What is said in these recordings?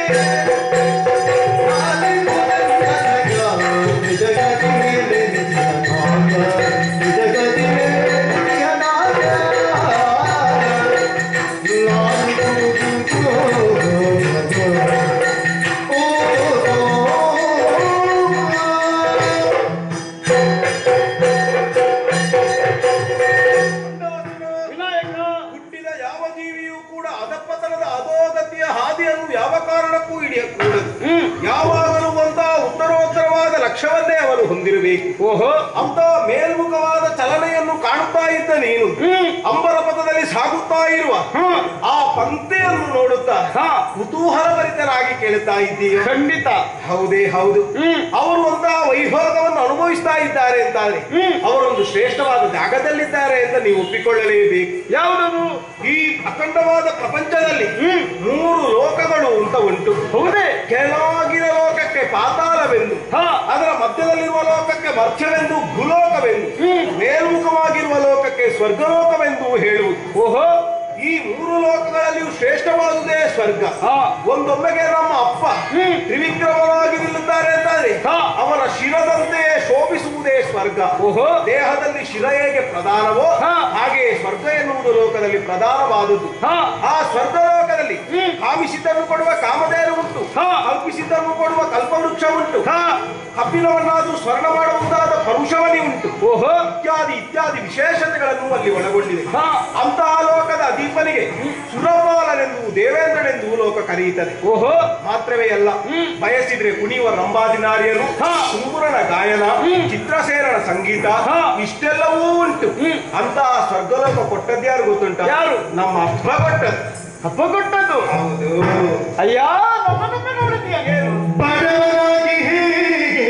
ವಿನಾಯಕ ಹುಟ್ಟಿದ ಯಾವ ಜೀವಿಯೂ ಕೂಡ ಅಧಪತನದ ಅಧೋಗತಿಯ ಹಾದಿಯನ್ನು ಯಾವ ಕಾರಣಕ್ಕೂ ಹಿಡಿಯಕೂಡದು ಹ್ಮ್ ಯಾವಾಗಲೂ ಒಂದ ಉತ್ತರೋತ್ತರವಾದ ಲಕ್ಷ್ಯವನ್ನೇ ಅವನು ಹೊಂದಿರಬೇಕು ಓಹೋ ಅಂತ ಮೇಲ್ಮುಖವಾದ ಚಲನೆಯನ್ನು ಕಾಣುತ್ತಾ ಇದ್ದ ನೀನು ಹ್ಮ್ ಅಂಬರ ಪಥದಲ್ಲಿ ಸಾಗುತ್ತಾ ಇರುವ ಹ್ಮ್ ಆ ಪಂಕ್ತಿಯನ್ನು ನೋಡುತ್ತಾ ಹಾ ಕುತೂಹಲ ಭರಿತರಾಗಿ ಕೇಳುತ್ತಾ ಇದ್ದೀಯ ಖಂಡಿತ ಹೌದೇ ಹೌದು ಹ್ಮ್ ಅವರು ಅಂತಹ ವೈಭೋಗವನ್ನು ಅನುಭವಿಸ್ತಾ ಇದ್ದಾರೆ ಅಂತಾದ್ರೆ ಹ್ಮ್. ಅವರೊಂದು ಶ್ರೇಷ್ಠವಾದ ಜಾಗದಲ್ಲಿದ್ದಾರೆ ಅಂತ ನೀವು ಒಪ್ಪಿಕೊಳ್ಳಲೇಬೇಕು ಯಾವುದದು ಈ ಅಖಂಡವಾದ ಪ್ರಪಂಚದಲ್ಲಿ ಹ್ಮ್ ಮೂರು ಲೋಕಗಳು ಅಂತ ಉಂಟು ಹೌದೇ ಕೆಳಗಿನ ಲೋಕಕ್ಕೆ ಪಾತಾಳವೆಂದು ಹಾ ಅದರ ಮಧ್ಯದಲ್ಲಿರುವ ಲೋಕಕ್ಕೆ ಮರ್ಚ್ಯವೆಂದು ಭೂಲೋಕವೆಂದು ಹ್ಮ್. ಮೇಲ್ಮುಖವಾಗಿರುವ ಲೋಕಕ್ಕೆ ಸ್ವರ್ಗಲೋಕವೆಂದು ಹೇಳುವುದು ಓಹೋ ಈ ಮೂರು ಲೋಕಗಳಲ್ಲಿಯೂ ಶ್ರೇಷ್ಠವಾದುದೇ ಸ್ವರ್ಗ ಹಾ ಒಂದೊಮ್ಮೆಗೆ ನಮ್ಮ ಅಪ್ಪ ಹ್ಮ್. ತ್ರಿವಿಕ್ರಮವಾಗಿ ನಿಲ್ಲುತ್ತಾರೆ ಅಂತಾದ್ರೆ ಹಾ. ಅವರ ಶಿರದಂತೆಯೇ ಶೋಭಿಸುವುದೇ ಸ್ವರ್ಗ ಓಹೋ ದೇಹದಲ್ಲಿ ಶಿರ ಹೇಗೆ ಪ್ರಧಾನವೋ ಹಾ. ಹಾಗೆ ಸ್ವರ್ಗ ಎನ್ನುವುದು ಲೋಕದಲ್ಲಿ ಪ್ರಧಾನವಾದುದು ಹಾ ಆ ಸ್ವರ್ಗ ಲೋಕದಲ್ಲಿ ಹ್ಮ್. ಕಾಮಿಸಿದ್ದನ್ನು ಕೊಡುವ ಕಾಮಧೇನು ಉಂಟು ಹಾ. ಕಲ್ಪಿಸಿದ್ದನ್ನು ಕೊಡುವ ಕಲ್ಪವೃಕ್ಷ ಉಂಟು ಹಾ ಕಬ್ಬಿಣವನ್ನಾದರೂ ಸ್ವರ್ಣ ಮಾಡುವುದಾದ ಪರುಷವನಿ ಉಂಟು ಓಹೋ ಇತ್ಯಾದಿ ಇತ್ಯಾದಿ ವಿಶೇಷತೆಗಳನ್ನು ಅಲ್ಲಿ ಒಳಗೊಂಡಿದೆ ಹಾ ಅಂತಹ ಲೋಕದ ಅಧೀಪನಿಗೆ ಸುರಪಾಲನೆಂದು ದೇವೇಂದ್ರನೆಂದು ಲೋಕ ಕರೆಯುತ್ತದೆ ಓಹೋ ಮಾತ್ರವೇ ಅಲ್ಲ ಹ್ಮ್. ಬಯಸಿದ್ರೆ ಕುಣಿಯುವ ರಂಭಾದಿನಾರಿಯರು ಹಾ. ಸುಂಬುರನ ಗಾಯನ ಹ್ಮ್. ಚಿತ್ರಸೇನನ ಸಂಗೀತ ಹಾ. ಇಷ್ಟೆಲ್ಲವೂ ಉಂಟು ಹ್ಮ್. ಅಂತಹ ಸ್ವರ್ಗಲೋಕ ಕೊಟ್ಟದ್ಯಾರು ಗೊತ್ತುಂಟ ಯಾರು? ನಮ್ಮ ಅಪ್ಪ ಕೊಟ್ಟದ್ದು ಹಬ್ಬ ಕೊಟ್ಟದ್ದು ಹೌದು ಅಯ್ಯ ನಮ್ಮನ್ನೊಮ್ಮೆ ನೋಡಿದ್ಯಾ ಏನು ಬಡವರಾಗಿ ಹೀಗೆ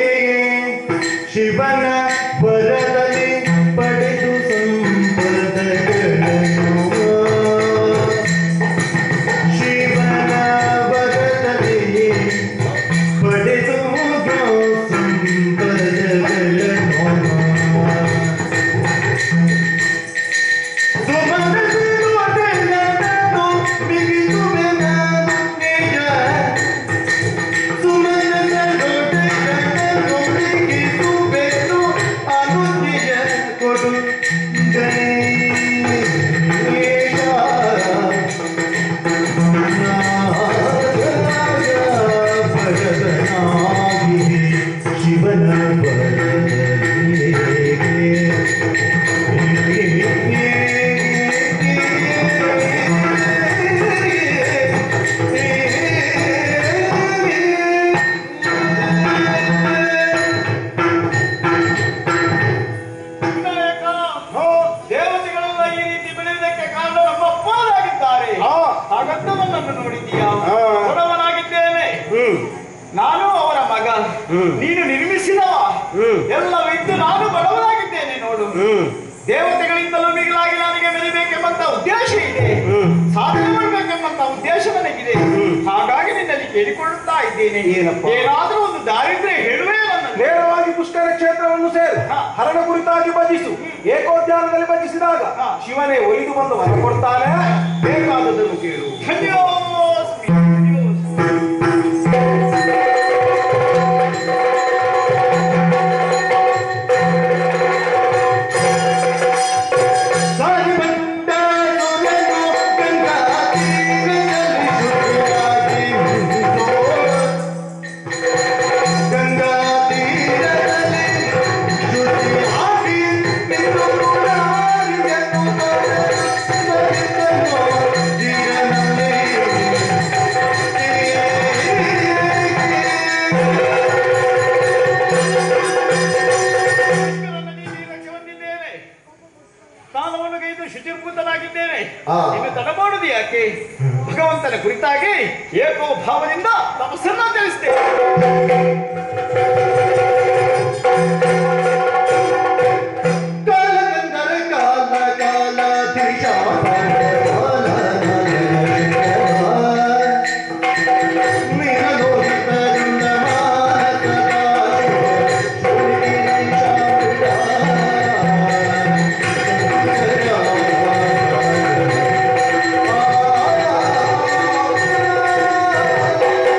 ಶಿವನ ವರದಲ್ಲಿ ಪಡೆದು ಸಂಪದಗಳನ್ನು ಶಿವನ ವರದಲ್ಲಿ ಪಡೆದು ಸಂಪದಗಳನ್ನು ಶಿವನ ಬರಲಿಗೆ ವಿನಾಯಕ ದೇವತೆಗಳೆಲ್ಲ ಈ ರೀತಿ ಬೆಳೆಯುವುದಕ್ಕೆ ಕಾರಣ ನಮ್ಮ ಅಪ್ಪನಾಗಿದ್ದಾರೆ ಹಾ. ಹಾಗಂತ ನನ್ನನ್ನು ನೋಡಿದ್ದೀಯಾ ಹಾ. ಬಡವನಾಗಿದ್ದೇನೆ ಹ್ಮ್ ನಾನು ಅವರ ಮಗ ಹ್ಮ್. ನೀನು ನಿರ್ಮಿಸಿದವ ಹ್ಮ್. ಎಲ್ಲವಿದ್ದು ನಾನು ಬಡವನಾಗಿದ್ದೇನೆ ನೋಡು ಹ್ಮ್ ದೇವತೆಗಳಿಂದಲೂ ಮಿಗಿಲಾಗಿ ನನಗೆ ಬೆಳಿಬೇಕೆಂಬಂತ ಉದ್ದೇಶ ಇದೆ ಹ್ಮ್. ಸಾಧನೆ ಮಾಡಬೇಕೆಂಬಂತ ಉದ್ದೇಶ ನನಗಿದೆ ಹಾಗಾಗಿ ನಿನ್ನಲ್ಲಿ ಕೇಳಿಕೊಳ್ಳುತ್ತಾ ಇದ್ದೇನೆ ಏನಪ್ಪ? ಏನಾದ್ರೂ ಒಂದು ದಾರಿದ್ರೆ ಹೇಳುವೇ ನನ್ನ ನೇರವಾಗಿ ಪುಷ್ಕರ ಕ್ಷೇತ್ರವನ್ನು ಸೇರು ಹಾ. ಹರಣ ಕುರಿತಾಗಿ ಭಜಿಸು ಏಕೋದ್ಯಾನದಲ್ಲಿ ಭಜಿಸಿದಾಗ ಹಾ. ಶಿವನೇ ಒಲಿದು ಬಂದು ವರ ಕೊಡ್ತಾನೆ ಬೇಕಾದದನ್ನು ಕೇಳು ಧನ್ಯೋಸ್ಮಿ ಧನ್ಯೋಸ್ಮಿ. ಸಾರಿಬಂದ ಸೂರ್ಯನು ಗಂಗಾ ತೀರದಲ್ಲಿ ಶುದ್ಧಿಯಾಗಿ ಹುಟ್ಟಿದೋ. ಗಂಗಾ ತೀರದಲ್ಲಿ ಶುದ್ಧಿಯಾಗಿ ನಿಂತು ಮುರಾರಿಯನ್ನು ಸರಿದನು ಜೀವನದಲ್ಲಿ. ಈಶ್ವರನ ನೀತಿಗೆ ಹೊಂದಿದ್ದೇನೆ ಸ್ನಾನವನ್ನು ಗೈದು ಶುಚಿರ್ಭೂತನಾಗಿದ್ದೇನೆ ಆ. ಇನ್ನು ತಡ ಮಾಡುದು ಯಾಕೆ ಭಗವಂತನ ಕುರಿತಾಗಿ ಏಕೋ ಭಾವದಿಂದ ತಪಸ್ಸನ್ನ ತಿಳಿಸ್ತೇನೆ ಕಾಲಗಂಧರ ಕಾಲ ಕಾಲ ತಿರಿಶಾಪ ಕಾಲ ನೀಲಲೋಹಿತರಿಂದ ಮಾನಕ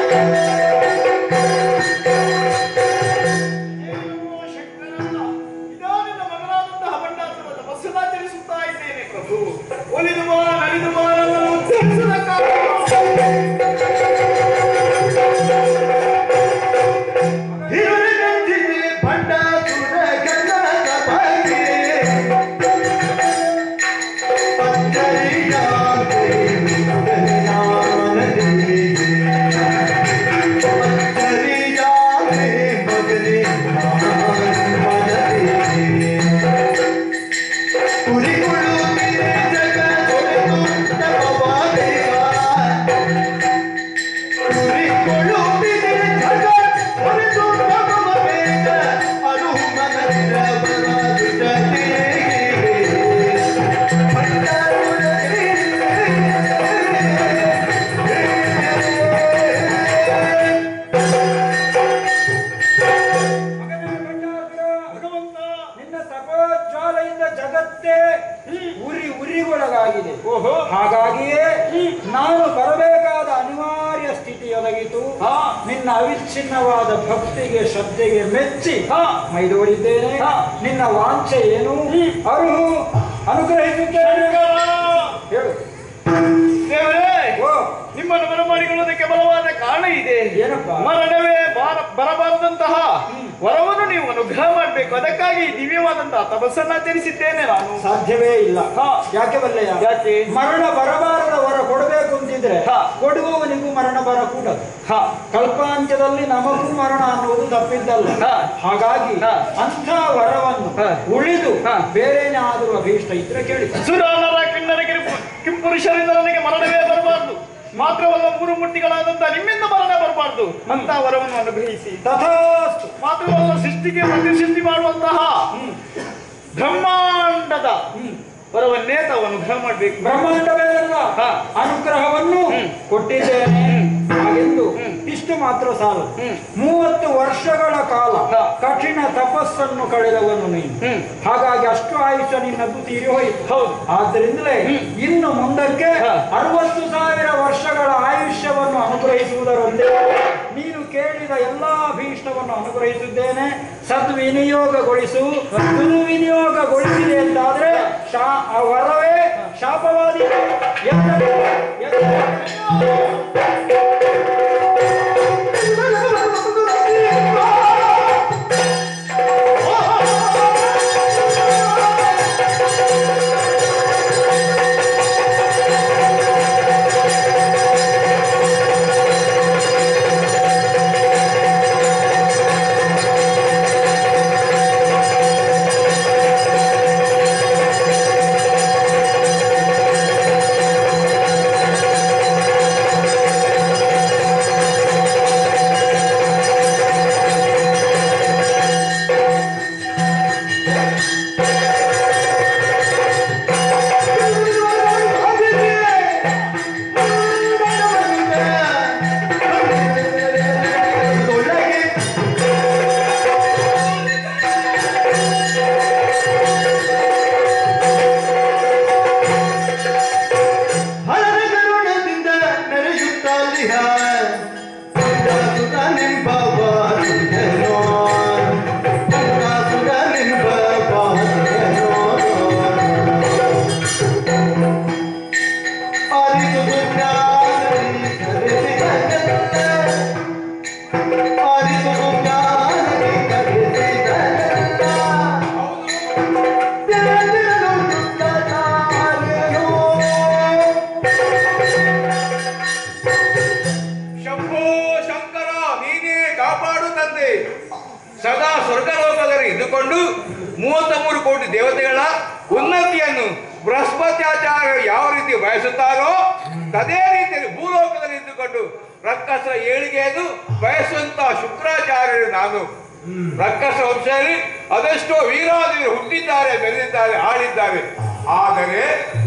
ಒದಗಿತು ಹಾ ನಿನ್ನ ಅವಿಚ್ಛಿನ್ನವಾದ ಭಕ್ತಿಗೆ ಶ್ರದ್ಧೆಗೆ ಮೆಚ್ಚಿ ಹಾ. ಮೈದೋಡಿದ್ದೇನೆ ಹಾ. ನಿನ್ನ ವಾಂಛೆ ಏನು ಅರುಹು ಅನುಗ್ರಹಿಸುತ್ತೇನೆ ಹೇಳು ದೇವರೇ ಓ ನಿಮ್ಮನ್ನು ಬರಮಾಡಿಕೊಳ್ಳುವುದಕ್ಕೆ ಬಲವಾದ ಕಾರಣ ಇದೆ ಏನಪ್ಪ? ಮರಣವೇ ಬಾರ ಬರಬಾರದಂತಹ ವರವನ್ನು ನೀವು ಅನುಗ್ರಹ ಮಾಡಬೇಕು ಅದಕ್ಕಾಗಿ ಈ ದಿವ್ಯವಾದಂತಹ ತಪಸ್ಸನ್ನ ಆಚರಿಸಿದ್ದೇನೆ ನಾನು ಸಾಧ್ಯವೇ ಇಲ್ಲ ಹಾ. ಯಾಕೆ ಬಲ್ಲೆಯ ಯಾಕೆ? ಮರಣ ಬರಬಾರದ ವರ ಕೊಡಬೇಕು ಅಂತಿದ್ರೆ ಹಾ. ಕೊಡುವವನಿಗೂ ಮರಣ ಬರಕೂಡದು ಹಾ ಕಲ್ಪಾಂತ್ಯದಲ್ಲಿ ನಮಗೂ ಮರಣ ಅನ್ನುವುದು ತಪ್ಪಿದ್ದಲ್ಲ ಹಾ. ಹಾಗಾಗಿ ಹಾ. ಅಂಥ ವರವನ್ನು ಹಾ. ಉಳಿದು ಹಾ. ಬೇರೇನಾದರೂ ಅಭೀಷ್ಟ ಇದ್ರೆ ಕೇಳಿ ಸುರಾನರ ಕಿನ್ನರ ಕಿರು- ಕಿಂಪುರುಷರಿಂದ ನನಗೆ ಮರಣವೇ ಬರಬಾರದು ಮಾತ್ರವಲ್ಲ ಮೂರು ಮೂರ್ತಿಗಳಾದಂತ ನಿಮ್ಮಿಂದ ಮರಣ ಬರಬಾರದು ಅಂತ ವರವನ್ನು ಅನುಗ್ರಹಿಸಿ ತಥಾಸ್ತು ಮಾತ್ರವಲ್ಲ ಸೃಷ್ಟಿಗೆ ಪ್ರತಿಸೃಷ್ಟಿ ಮಾಡುವಂತಹ ಬ್ರಹ್ಮಾಂಡದ ವರವನ್ನೇ ತಾವು ಅನುಗ್ರಹ ಮಾಡಬೇಕು ಬ್ರಹ್ಮಾಂಡವೇ ಅಲ್ಲ ಹಾ. ಅನುಗ್ರಹವನ್ನು ಹ್ಮ್. ಕೊಟ್ಟಿದ್ದೇನೆ ಹಾಗೆಂದು ಹ್ಮ್. ಇಷ್ಟು ಮಾತ್ರ ಸಾಲು ಹ್ಮ್. ಮೂವತ್ತು ವರ್ಷಗಳ ಕಾಲ ಹಾ. ಕಠಿಣ ತಪಸ್ಸನ್ನು ಕಳೆದವನು ನೀನು ಹ್ಮ್. ಹಾಗಾಗಿ ಅಷ್ಟು ಆಯುಷ್ಯ ನಿನ್ನದು ತೀರಿ ಹೋಯಿತು ಹೌದು ಆದ್ದರಿಂದಲೇ ಹ್ಮ್. ಇನ್ನು ಮುಂದಕ್ಕೆ ಹಾ. ಅರವತ್ತು ಸಾವಿರ ವರ್ಷಗಳ ಆಯುಷ್ಯವನ್ನು ಅನುಗ್ರಹಿಸುವುದರೊಂದಿಗೆ ನೀನು ಕೇಳಿದ ಎಲ್ಲಾ ಭೀಷ್ಟವನ್ನು ಅನುಗ್ರಹಿಸಿದ್ದೇನೆ ಸದ್ವಿನಿಯೋಗಗೊಳಿಸು ದುರ್ವಿನಿಯೋಗಗೊಳಿಸಿದೆ ಎಂದಾದ್ರೆ ಶಾ ಆ ವರವೇ ಶಾಪವಾದಿ ಎತ್ತರೆ, ಎತ್ತರೆ. ಹರದ ಕರುಣದಿಂದ ಮೆರೆಯುತ್ತಾಲಿಹ ಸುತ ನಿಂಬವ ಸುಂದರೋ ಸುತ ನಿಂಬವ ಅರಿತು ಜ್ಞಾನದಿ ಕರೆಸಿದ ಅರಿತು ಜ್ಞಾನದಿ ಕರೆಸಿದ ಶಂಭೋ ಶಂಕರ ನೀನೇ ಕಾಪಾಡು ತಂದೆ ಸದಾ ಸ್ವರ್ಗಲೋಕದಲ್ಲಿ ಇದ್ದುಕೊಂಡು ಮೂವತ್ತ ಮೂರು ಕೋಟಿ ದೇವತೆಗಳ ಉನ್ನತಿಯನ್ನು ಬೃಹಸ್ಪತ್ಯಾಚಾರ್ಯ ಯಾವ ರೀತಿ ಬಯಸುತ್ತಾರೋ ಅದೇ ರೀತಿಯಲ್ಲಿ ಭೂಲೋಕದಲ್ಲಿ ಇದ್ದುಕೊಂಡು ರಕ್ಕಸ ಏಳಿಗೆಯನ್ನು ಬಯಸುವಂತಹ ಶುಕ್ರಾಚಾರ್ಯರು ನಾನು ರಕ್ಕಸ ವಂಶದಲ್ಲಿ ಅದೆಷ್ಟೋ ವೀರಾದಿಗಳು ಹುಟ್ಟಿದ್ದಾರೆ ಬೆಳೆದಿದ್ದಾರೆ ಆಳಿದ್ದಾರೆ ಆದರೆ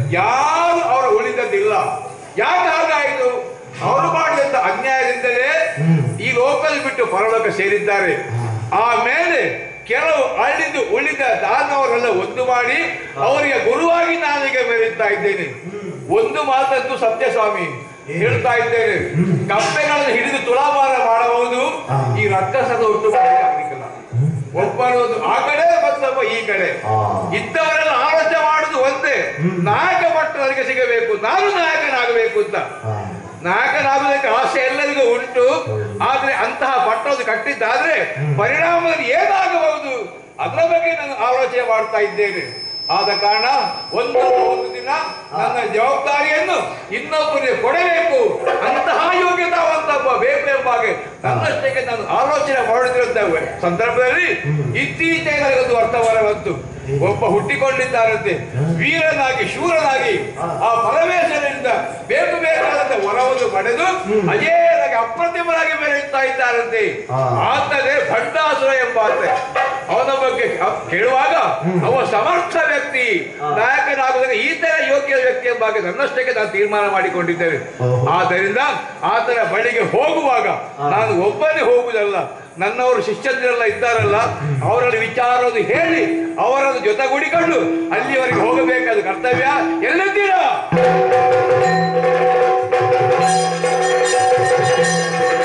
ಯಾರು ಅವರು ಉಳಿದದ್ದಿಲ್ಲ ಯಾಕೆ ಹಾಗಾಯಿತು ಅವರು ಮಾಡಿದಂತ ಅನ್ಯಾಯದಿಂದಲೇ ಈ ಲೋಕದಲ್ಲಿ ಬಿಟ್ಟು ಪರಲೋಕ ಸೇರಿದ್ದಾರೆ ಆಮೇಲೆ ಕೆಲವು ಅಳಿದು ಉಳಿದ ದಾನವರೆಲ್ಲ ಒಂದು ಮಾಡಿ ಅವರಿಗೆ ಗುರುವಾಗಿ ನಾನೀಗ ಬೆರೆಯುತ್ತಾ ಇದ್ದೇನೆ ಒಂದು ಮಾತಂತೂ ಸತ್ಯ ಸ್ವಾಮಿ ಹೇಳ್ತಾ ಇದ್ದೇನೆ ಕಪ್ಪೆಗಳನ್ನು ಹಿಡಿದು ತುಲಾಭಾರ ಮಾಡಬಹುದು ಈ ರಕ್ಕಸದ ಹುಟ್ಟು ಮಾಡಲಿಕ್ಕೆ ಆಗ್ಲಿಕ್ಕಿಲ್ಲ ಒಬ್ಬನೊಂದು ಆ ಕಡೆ ಮತ್ತೊಬ್ಬ ಈ ಕಡೆ ಇದ್ದವರೆಲ್ಲ ಆಲೋಚನೆ ಮಾಡುದು ಒಂದೇ ನಾಯಕ ಪಟ್ಟದವರಿಗೆ ಸಿಗಬೇಕು ನಾನು ನಾಯಕನಾಗಬೇಕು ಅಂತ ನಾಯಕನಾಗುವುದಕ್ಕೆ ಆಸೆ ಎಲ್ಲರಿಗೂ ಉಂಟು ಆದ್ರೆ ಅಂತಹ ಪಟ್ಟವನ್ನು ಕಟ್ಟಿದ್ದಾದ್ರೆ ಪರಿಣಾಮದಲ್ಲಿ ಏನಾಗಬಹುದು ಅದರ ಬಗ್ಗೆ ನಾನು ಆಲೋಚನೆ ಮಾಡ್ತಾ ಇದ್ದೇನೆ ಆದ ಕಾರಣ ಒಂದು ಒಂದು ದಿನ ನನ್ನ ಜವಾಬ್ದಾರಿಯನ್ನು ಇನ್ನೊಬ್ಬರಿಗೆ ಕೊಡಬೇಕು ಅಂತಹ ಯೋಗ್ಯತಾವಂತ ಒಬ್ಬ ಬೇಕು ಎಂಬ ಹಾಗೆ ನನ್ನಷ್ಟಕ್ಕೆ ನಾನು ಆಲೋಚನೆ ಮಾಡುತ್ತಿರುತ್ತೇವೆ ಸಂದರ್ಭದಲ್ಲಿ ಇತ್ತೀಚೆಗೆ ನನಗೆ ಒಂದು ವರ್ತಮಾನ ಬಂತು ಒಬ್ಬ ಹುಟ್ಟಿಕೊಂಡಿದ್ದಾರಂತೆ ವೀರನಾಗಿ ಶೂರನಾಗಿ ಆ ಪರಮೇಶ್ವರನಿಂದ ಬೇಕು ಬೇಕಾದಂತ ವರವನ್ನು ಪಡೆದು ಅಜೇರಾಗಿ ಅಪ್ರತಿಮರಾಗಿ ಬೆಳೆಯುತ್ತಾ ಇದ್ದಾರಂತೆ ಆತನೇ ಭಂಡಾಸುರ ಎಂಬಾತೆ ಅವನ ಬಗ್ಗೆ ಅ- ಕೇಳುವಾಗ ಅವ ಸಮರ್ಥ ವ್ಯಕ್ತಿ ನಾಯಕನಾಗುವುದಕ್ಕೆ ಈತನ ಯೋಗ್ಯ ವ್ಯಕ್ತಿ ಎಂಬ ಹಾಗೆ ನನ್ನಷ್ಟಕ್ಕೆ ನಾನು ತೀರ್ಮಾನ ಮಾಡಿಕೊಂಡಿದ್ದೇನೆ ಆದ್ದರಿಂದ ಆತನ ಬಳಿಗೆ ಹೋಗುವಾಗ ನಾನು ಒಬ್ಬನೇ ಹೋಗುವುದಲ್ಲ ನನ್ನವರು ಶಿಷ್ಯಂದಿರೆಲ್ಲ ಇದ್ದಾರಲ್ಲ ಅವರಲ್ಲಿ ವಿಚಾರವನ್ನು ಹೇಳಿ ಅವರನ್ನು ಜೊತೆಗೂಡಿಕೊಂಡು ಅಲ್ಲಿವರೆಗೆ ಹೋಗಬೇಕಾದ ಕರ್ತವ್ಯ ಎಲ್ಲಿದ್ದೀರಾ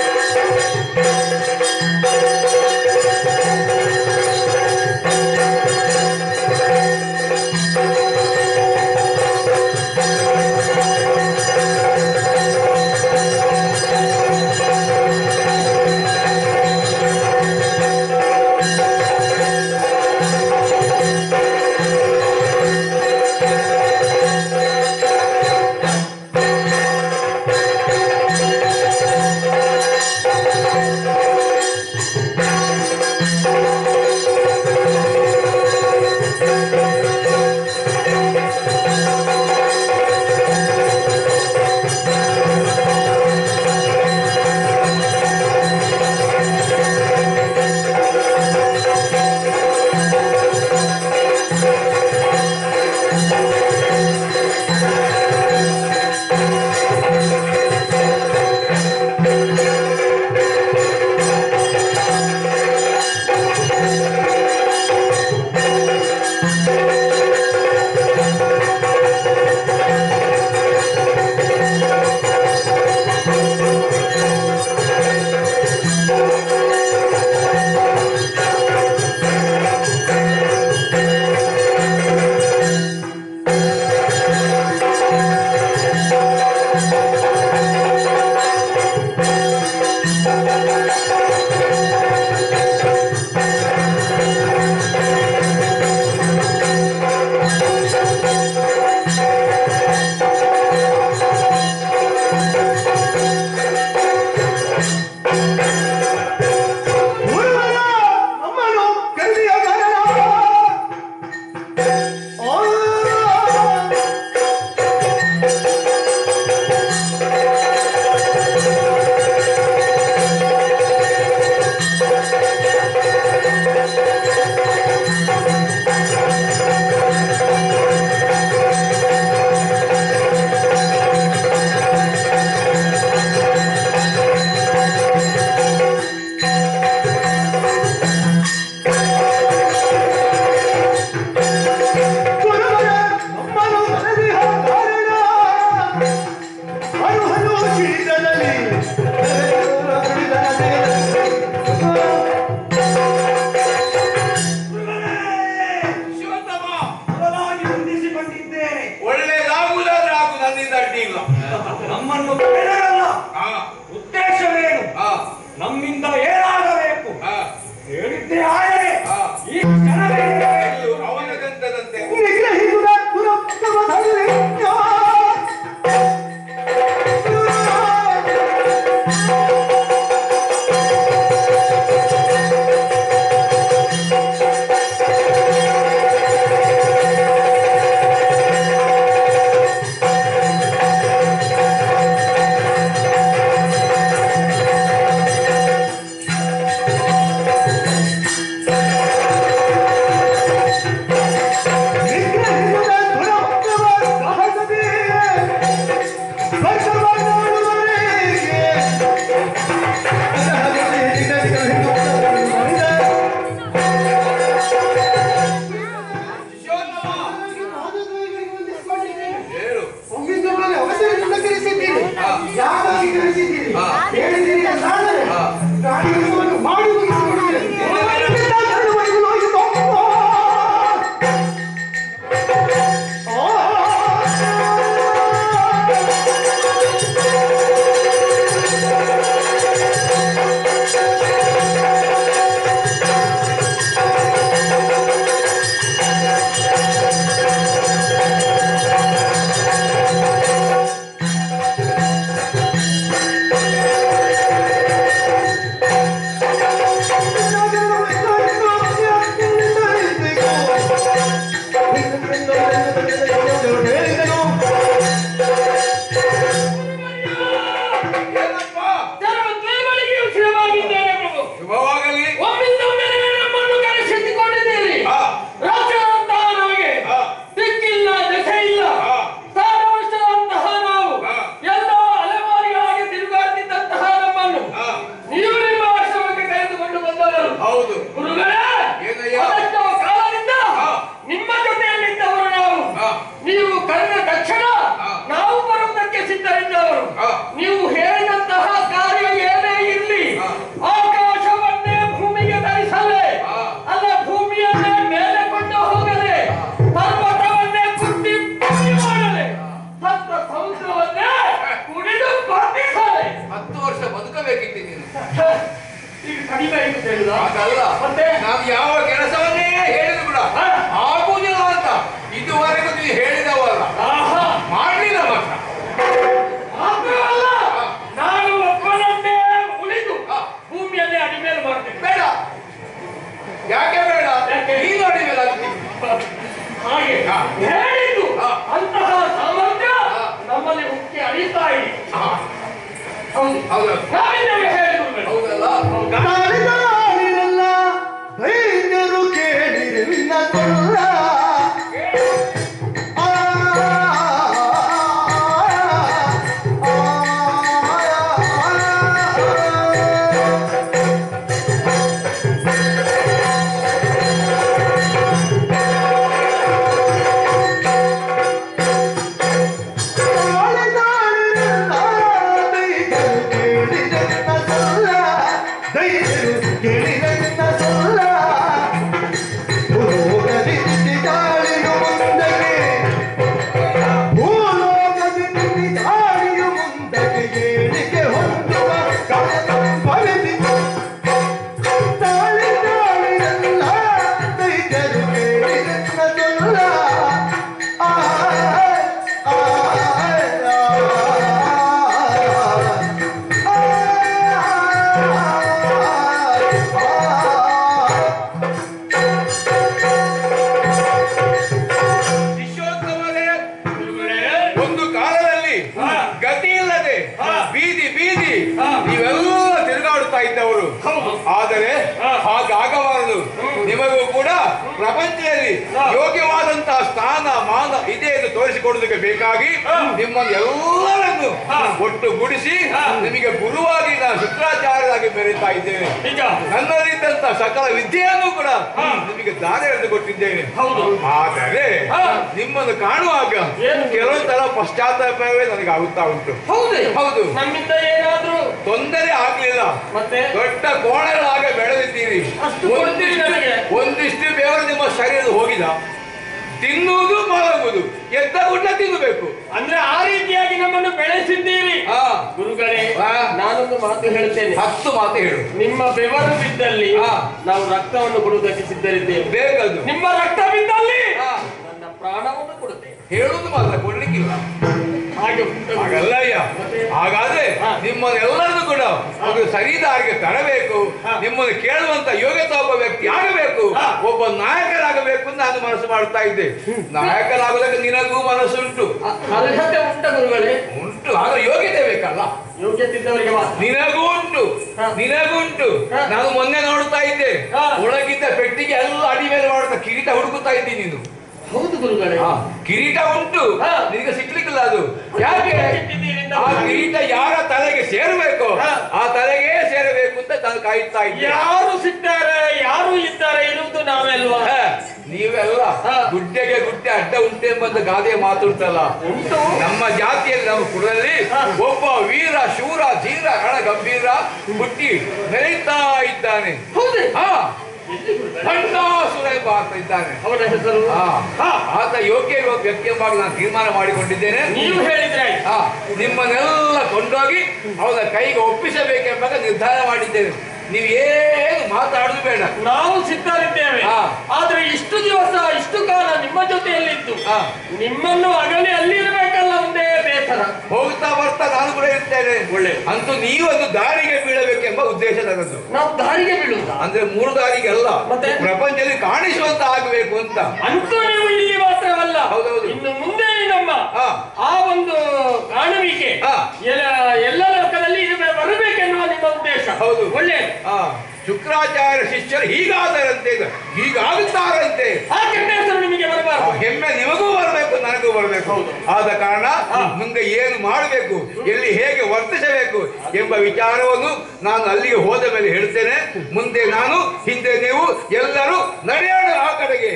ಗುರುವರ ನಮ್ಮನ್ನು ಕರೆದಿಯ ಕಾರಣ ಆ ಗುರುವರ ನಮ್ಮನ್ನು ಕರೆದಿಯ ಕಾರಣ ಹನು ಹನು ಕಿಡಿದಲ್ಲಿ ಶಿವತಮ ಬದಲಾಗಿ ಹೊಂದಿಸಿಕೊಂಡಿದ್ದೇನೆ ಒಳ್ಳೇದಾಗುವುದಾದ್ರೆ ಆಗು ನನ್ನಿಂದ ಅಡ್ಡಿ ಇಲ್ಲ ನಮ್ಮನ್ನು ಕರೆದರಲ್ಲ ಹಾ ಉದ್ದೇಶವೇನು ಹಾ ನಮ್ಮಿಂದ ಏನಾಗಬೇಕು ಹಾ ಹೇಳಿದ್ದೇ ಆದರೆ ಹಾ. ಈ ಕ್ಷಣವೇ ಇದು ಅವನದಂತದಂತೆ ನಿಗ್ರಹಿಸುವ ದುರತ್ತಮ ಧರ್ಮಜ್ಞ. ನಿಗ್ರಹಿಸುವ ದುರತ್ತಮ ಸಾಹಸವೇ ಸ್ವರ್ಗವ ನೋಡುವವರೆಗೆ. ಹೇಳು ಒಮ್ಮಿಂದೊಮ್ಮೆ ಅವಸರದಿಂದ ಕರೆಸಿದ್ದೀರಿ ಹಾ. ಯಾಕಾಗಿ ಕರೆಸಿದ್ದೀರಿ ಹಾ. ಹೇಳಿದ್ದೀರಿ ಸಾಧನೆ ಹಾ. ಕಾರ್ಯವನ್ನು ಮಾಡಿ ಮುಗಿಸಿದ್ದೀರಿ. ಒಮ್ಮಿಂದ ಧರ್ಮವನ್ನು ನೋಯಿತು. ಏನಪ್ಪ ಧರ್ಮ ತಿಳುವಳಿಕೆಯು ಸ್ಥಿರವಾಗಿದ್ದೇನೆ ಪ್ರಭು ಶುಭವಾಗಲಿ ಒಮ್ಮಿಂದೊಮ್ಮೆ ನಮ್ಮನ್ನು ಕರೆಸಿಕೊಂಡಿದ್ದೀರಿ ಹಾ. ರಾಜ್ಯದಂತಹ ನಮಗೆ ಹಾ. ದಿಕ್ಕಿಲ್ಲ ದಶೆ ಇಲ್ಲ ಹಾ. ಸಾರಾಂಶದಂತಹ ನಾವು ಹಾ. ಎಲ್ಲೋ ಅಲೆಮಾರಿಗಳಾಗಿ ತಿರುಗಾಡ್ತಿದ್ದಂತಹ ನಮ್ಮನ್ನು ಹಾ. ನೀವು ನಿಮ್ಮ ಆಶ್ರಮಕ್ಕೆ ಕರೆದುಕೊಂಡು ಬಂದವರು ಹೌದು ಗುರುಗಳೇ ಏನಯ್ಯ? ಅದೆಷ್ಟೋ ಕಾಲದಿಂದ ಹಾ. ನಿಮ್ಮ ಜೊತೆಯಲ್ಲಿದ್ದವರು ನಾವು ಹಾ. ನೀವು ಕರೆದ ತಕ್ಷಣ ಹಾ. ನಾವು ಬರುವುದಕ್ಕೆ ಸಿದ್ಧರಿದ್ದವರು ಹಾ. ನೀವು ಹೇಳಿದಂತಹ ಕಾರ್ಯ ಏನೇ ಇರಲಿ ಹಾ. ಆಕಾಶವನ್ನೇ ಭೂಮಿಗೆ ಧರಿಸಲೆ ಹಾ. ಅಲ್ಲ ಭೂಮಿಯನ್ನೇ ಮೇಲೆ ಕೊಂಡು ಹೋಗಲೆ ಪರ್ವತವನ್ನೇ ಕುಟ್ಟಿ ಪುಡಿ ಮಾಡಲೆ ಸತ್ತ ಸಮುದ್ರವನ್ನೇ ಕುಡಿದು ಬಂಧಿಸಲೆ ಹತ್ತು ವರ್ಷ ಬದುಕಬೇಕಿತ್ತು ನೀನು ಈಗ ಕಡಿಮೆ ಆಯ್ತು ಹೇಳಿದ ಅದಲ್ಲ ಮತ್ತೆ ನಾವು ಯಾವ ಕೆಲಸವನ್ನೇ ಹೇಳಿದ್ರು ಕೂಡ ಹಾ. ಆಗುವುದಿಲ್ಲ ಅಂತ ಇದುವರೆಗೂ ನೀವು ಹೇಳಿದವಲ್ಲ ಆಹಾ ಮಾಡಲಿಲ್ಲ ಮಾತ್ರ ಮಾತ್ರವಲ್ಲ ನಾನು ಒಬ್ಬನನ್ನೇ ಉಳಿದು ಹಾ. ಭೂಮಿಯನ್ನೇ ಅಡಿಮೇಲೆ ಮಾಡ್ತೇನೆ ಬೇಡ ಯಾಕೆ ಬೇಡ ಯಾಕೆ? ನೀನು ಅಡಿಮೇಲೆ ಆಗ್ತೀನಿ ಹಾಗೆ ಹಾ. ಹೇಳಿದ್ದು ಹಾ. ಅಂತಹ ಸಾಮರ್ಥ್ಯ ಹಾ. ನಮ್ಮಲ್ಲಿ ಮುಖ್ಯ ಅಳಿತಾ ಇದೆ ಹಾ, ಹೌದು ಹೌದು ನಾವಿದ್ದೇವೆ ಹೇಳಿದ್ರು ಹೌದಲ್ಲ ಕಾಲಿದಾರಿರಲ್ಲ, ವೈದ್ಯರು ಕೇಳಿರಿಲ್ಲ ಕೊಲ್ಲ. ಆ, ಕಾಲಿದಾರಿರಲ್ಲ, ವೈದ್ಯರು ಕೇಳಿರಲ್ಲ ಕೊಲ್ಲ. ದೈವರು ಕೇಳಿರಲ್ಲ ಕೊಲ್ಲ. ಭೂಲೋಕದಲ್ಲಿ ಗಾಳಿಯು ಮುಂದಕ್ಕೆ ಭೂಲೋಕದಲ್ಲಿ ಗಾಳಿಯು ಮುಂದಕ್ಕೆ ಏಳಿಗೆ ಹೊಂದುವ ಕಾಲ ಇದ್ದವರು ಆದರೆ ಹಾಗಾಗಬಾರದು ನಿಮಗೂ ಕೂಡ ಪ್ರಪಂಚದಲ್ಲಿ ಯೋಗ್ಯವಾದಂತಹ ಸ್ಥಾನ ಮಾನ ಇದೆ ಎಂದು ತೋರಿಸಿಕೊಡುವುದಕ್ಕೆ ಬೇಕಾಗಿ ನಿಮ್ಮನ್ನು ಎಲ್ಲರನ್ನು ಒಟ್ಟುಗೂಡಿಸಿ ನಿಮಗೆ ಗುರುವಾಗಿ ನಾನು ಶುಕ್ರಾಚಾರ್ಯರಾಗಿ ಮೆರೀತಾ ಇದ್ದೇನೆ ನಿಜ ನನ್ನಲ್ಲಿದ್ದಂತ ಸಕಲ ವಿದ್ಯೆಯನ್ನು ಕೂಡ ನಿಮಗೆ ದಾರಿ ಎಳೆದು ಕೊಟ್ಟಿದ್ದೇನೆ ಹೌದು. ಆದರೆ ಹಾ. ನಿಮ್ಮನ್ನು ಕಾಣುವಾಗ ಏನು? ಕೆಲವೊಂದು ತರ ಪಶ್ಚಾತ್ತಾಪವೇ ನನಗೆ ಆಗುತ್ತಾ ಉಂಟು ಹೌದೇ ಹೌದು. ನಮ್ಮಿಂದ ಏನಾದ್ರೂ ತೊಂದರೆ ಆಗ್ಲಿಲ್ಲ ಮತ್ತೆ ದೊಡ್ಡ ಕೋಣಗಳಾಗ ಬೆಳೆದಿದ್ದೀರಿ ಅಷ್ಟು ಕೊಡ್ತೀರಿ ನನಗೆ? ಒಂದಿಷ್ಟು ಬೇವರು ನಿಮ್ಮ ಶರೀರ ಹೋಗಿದ ತಿನ್ನುವುದು ಮಲಗುವುದು ಎದ್ದ ಊಟ ತಿನ್ನಬೇಕು ಅಂದ್ರೆ ಆ ರೀತಿಯಾಗಿ ನಮ್ಮನ್ನು ಬೆಳೆಸಿದ್ದೀರಿ ಹಾ ಗುರುಗಳೇ ಹಾ. ನಾನೊಂದು ಮಾತು ಹೇಳ್ತೇನೆ ಹತ್ತು ಮಾತು ಹೇಳು ನಿಮ್ಮ ಬೆವರು ಬಿದ್ದಲ್ಲಿ ಹಾ. ನಾವು ರಕ್ತವನ್ನು ಕೊಡುವುದಕ್ಕೆ ಸಿದ್ಧರಿದ್ದೇವೆ ಬೇಕದು ನಿಮ್ಮ ರಕ್ತ ಬಿದ್ದಲ್ಲಿ ಹಾ. ನನ್ನ ಪ್ರಾಣವನ್ನು ಕೊಡುತ್ತೇವೆ ಹೇಳುದು ಮಾತ್ರ ಕೊಡ್ಲಿಕ್ಕಿಲ್ಲ ಹಾಗೆ ಉಂಟು. ಹಾಗಲ್ಲಯ್ಯ ಹಾಗಾದ್ರೆ ಹಾ. ನಿಮ್ಮನ್ನೆಲ್ಲರನ್ನು ಕೂಡ ಒಂದು ಸರಿದಾರಿಗೆ ತರಬೇಕು ಹಾ. ನಿಮ್ಮನ್ನು ಕೇಳುವಂತ ಯೋಗ್ಯತೆ ಒಬ್ಬ ವ್ಯಕ್ತಿ ಆಗಬೇಕು ಹಾ. ಒಬ್ಬ ನಾಯಕರಾಗಬೇಕು ಅಂತ ನಾನು ಮನಸ್ಸು ಮಾಡ್ತಾ ಇದ್ದೆ ನಾಯಕರಾಗುವುದಕ್ಕೆ ನಿನಗೂ ಮನಸ್ಸುಂಟು ಅ- ಅರ್ಹತೆ ಉಂಟ ಗುರುಗಳೇ ಉಂಟು ಆಗ ಯೋಗ್ಯತೆ ಬೇಕಲ್ಲ ಯೋಗ್ಯತೆ ಇದ್ದವರಿಗೆ ಮಾತ್ರ ನಿನಗೂ ಉಂಟು ಹಾ. ನಿನಗೂ ಉಂಟು ಹಾ. ನಾನು ಮೊನ್ನೆ ನೋಡ್ತಾ ಇದ್ದೆ ಹಾ. ಒಳಗಿದ್ದ ಪೆಟ್ಟಿಗೆ ಎಲ್ಲ ಅಡಿ ಮೇಲೆ ಮಾಡುತ್ತಾ ಕಿರೀಟ ಹುಡುಕುತ್ತಾ ಇದ್ದೀನಿ ನೀನು ಹೌದು ಗುರುಗಳೇ ಹಾ, ಕಿರೀಟ ಉಂಟು ಹಾ. ನಿನಗೆ ಸಿಗ್ಲಿಕ್ಕಿಲ್ಲ ಅದು ಯಾಕೆ ಇಟ್ಟಿದ್ದೀರಿ ಅಂತ ಆ ಕಿರೀಟ ಯಾರ ತಲೆಗೆ ಸೇರಬೇಕು ಹಾ. ಆ ತಲೆಗೆ ಸೇರಬೇಕು ಅಂತ ನಾನು ಕಾಯ್ತಾ ಇದ್ದೆ ಯಾರು ಸಿಗ್ತಾರೆ ಯಾರು ಇದ್ದಾರೆ ಇರುವುದು ನಾವೆಲ್ವಾ ಹಾ, ನೀವೆಲ್ಲ ಹಾ. ಗುಡ್ಡೆಗೆ ಗುಡ್ಡೆ ಅಡ್ಡ ಉಂಟೆ ಎಂಬಂತ ಗಾದೆ ಮಾತುಂಟಲ್ಲ ಉಂಟು ನಮ್ಮ ಜಾತಿಯಲ್ಲಿ ನಮ್ಮ ಕುಲದಲ್ಲಿ ಹಾ. ಒಬ್ಬ ವೀರ ಶೂರ ಧೀರ ರಣ ಗಂಭೀರ ಹುಟ್ಟಿ ಮೆರೀತಾ ಇದ್ದಾನೆ ಹೌದೇ ಹಾ ಎಲ್ಲಿ ಗುರುಗಳೇ? ಭಂಡಾಸುರ ಎಂಬ ಆತ ಇದ್ದಾನೆ ಅವನ ಹೆಸರು ಹಾ. ಹಾ. ಆತ ಯೋಗ್ಯ ವ್ಯಕ್ತಿ ಎಂಬಾಗ ನಾನು ತೀರ್ಮಾನ ಮಾಡಿಕೊಂಡಿದ್ದೇನೆ ನೀವು ಹೇಳಿದ್ರೆ ಆಯ್ತು. ಆ, ನಿಮ್ಮನ್ನೆಲ್ಲ ಕೊಂಡೋಗಿ ಅವನ ಕೈಗೆ ಒಪ್ಪಿಸಬೇಕೆಂಬಾಗ ನಿರ್ಧಾರ ಮಾಡಿದ್ದೇನೆ ನೀವು ಏನು ಮಾತಾಡುದು ಬೇಡ ನಾವು ಸಿದ್ಧರಿದ್ದೇವೆ ಹಾ. ಆದ್ರೆ ಇಷ್ಟು ದಿವಸ ಇಷ್ಟು ಕಾಲ ನಿಮ್ಮ ಜೊತೆಯಲ್ಲಿದ್ದು ಹಾ. ನಿಮ್ಮನ್ನು ಅಗಲಿ ಅಲ್ಲಿರ್ಬೇಕಲ್ಲ ಒಂದೇ ಬೇಸರ ಹೋಗ್ತಾ ಬರ್ತಾ ನಾನು ಕೂಡ ಇರ್ತೇನೆ ಒಳ್ಳೆ. ಅಂತೂ ನೀವು ಒಂದು ದಾರಿಗೆ ಬೀಳಬೇಕೆಂಬ ಉದ್ದೇಶ ನನ್ನದು ನಾವು ದಾರಿಗೆ ಬೀಳುವುದಾ ಅಂದ್ರೆ ಮೂರು ದಾರಿಗೆ ಅಲ್ಲ ಮತ್ತೆ? ಪ್ರಪಂಚದಲ್ಲಿ ಕಾಣಿಸುವಂತ ಆಗಬೇಕು ಅಂತ ಅಂತೂ ನೀವು ಇಲ್ಲಿ ಮಾತ್ರವಲ್ಲ ಹೌದೌದು. ಇನ್ನು ಮುಂದೆ ನಮ್ಮ ಹಾ. ಆ ಒಂದು ಕಾಣುವಿಕೆ ಹಾ. ಎಲ್ಲ- ಎಲ್ಲ ಲೋಕದಲ್ಲಿ ಇದು ಬರಬೇಕೆನ್ನುವ ನಿಮ್ಮ ಉದ್ದೇಶ ಹೌದು. ಒಳ್ಳೆಯದು ಆ ಶುಕ್ರಾಚಾರ್ಯ ಶಿಷ್ಯರು ಹೀಗಾದರಂತೆ ಇದು. ಹೀಗಾಗುತ್ತಾರಂತೆ ಆ ಕೆಟ್ಟ ಹೆಸರು ನಿಮಗೆ ಆ ಬರಬಾರದು ಹೆಮ್ಮೆ ನಿಮಗೂ ಬರಬೇಕು ನನಗೂ ಬರಬೇಕು ಆದ ಕಾರಣ ಮುಂದೆ ಏನು ಮಾಡಬೇಕು ಎಲ್ಲಿ ಹೇಗೆ ವರ್ತಿಸಬೇಕು ಎಂಬ ವಿಚಾರವನ್ನು ನಾನು ಅಲ್ಲಿಗೆ ಹೋದ ಮೇಲೆ ಹೇಳ್ತೇನೆ ಮುಂದೆ ನಾನು ಹಿಂದೆ ನೀವು ಎಲ್ಲರೂ ನಡೆಯೋಣ ಆ ಕಡೆಗೆ